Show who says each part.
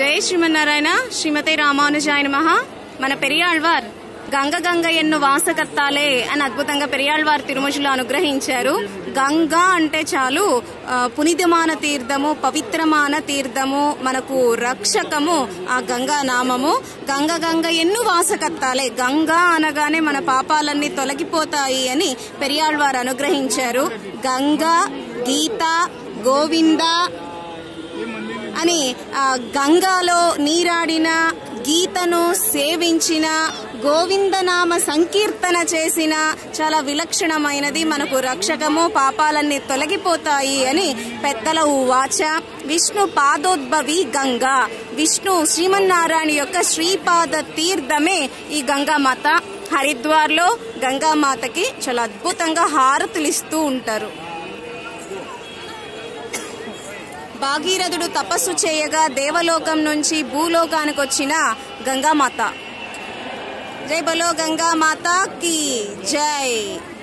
Speaker 1: జై శ్రీమన్నారాయణ శ్రీమతి రామానుజాయ నమః మన పెరియాళ్వార్ గంగ గంగ ఎన్ను వాసకత్తాలే అని అద్భుతంగా పెరియాళ్వార్ తిరుమజులు అనుగ్రహించారు గంగా అంటే చాలు ఆ, పునితమాన తీర్థము పవిత్రమాన తీర్థము మనకు రక్షకము ఆ గంగా నామము గంగ గంగ ఎన్ను వాసకత్తాలే గంగా అనగానే మన పాపాలన్నీ తొలగిపోతాయి అని పెరియాళ్వార్ అనుగ్రహించారు గంగా గీత గోవింద అని ఆ గంగాలో నీరాడిన గీతను సేవించిన గోవిందనామ సంకీర్తన చేసిన చాలా విలక్షణమైనది మనకు రక్షకము పాపాలన్నీ తొలగిపోతాయి అని పెద్దల వాచ విష్ణు పాదోద్భవి గంగా విష్ణు శ్రీమన్నారాయణ యొక్క శ్రీపాద తీర్థమే ఈ గంగామాత హరిద్వార్లో గంగామాతకి చాలా అద్భుతంగా హారతులిస్తూ ఉంటారు భాగీరథుడు తపస్సు చేయగా దేవలోకం నుంచి భూలోకానికి వచ్చిన గంగామాత జై బలో గంగామాత కి జై